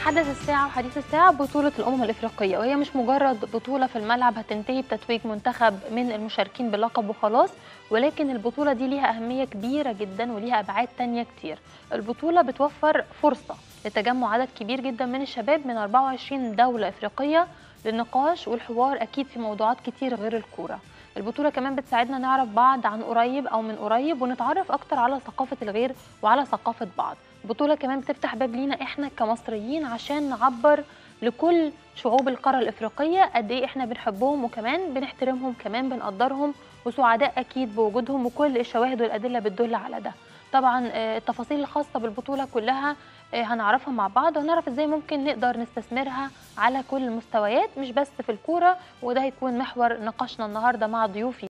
حدث الساعة وحديث الساعة بطولة الأمم الإفريقية وهي مش مجرد بطولة في الملعب هتنتهي بتتويج منتخب من المشاركين باللقب وخلاص ولكن البطولة دي ليها أهمية كبيرة جدا وليها أبعاد تانية كتير البطولة بتوفر فرصة لتجمع عدد كبير جدا من الشباب من 24 دولة إفريقية للنقاش والحوار أكيد في موضوعات كتير غير الكورة البطولة كمان بتساعدنا نعرف بعض عن قريب أو من قريب ونتعرف أكتر على ثقافة الغير وعلى ثقافة بعض البطولة كمان بتفتح باب لينا إحنا كمصريين عشان نعبر لكل شعوب القارة الإفريقية قد إيه إحنا بنحبهم وكمان بنحترمهم كمان بنقدرهم وسعداء أكيد بوجودهم وكل الشواهد والأدلة بتدل على ده طبعا آه، التفاصيل الخاصة بالبطولة كلها آه، هنعرفها مع بعض وهنعرف ازاي ممكن نقدر نستثمرها على كل المستويات مش بس في الكورة وده هيكون محور نقاشنا النهاردة مع ضيوفي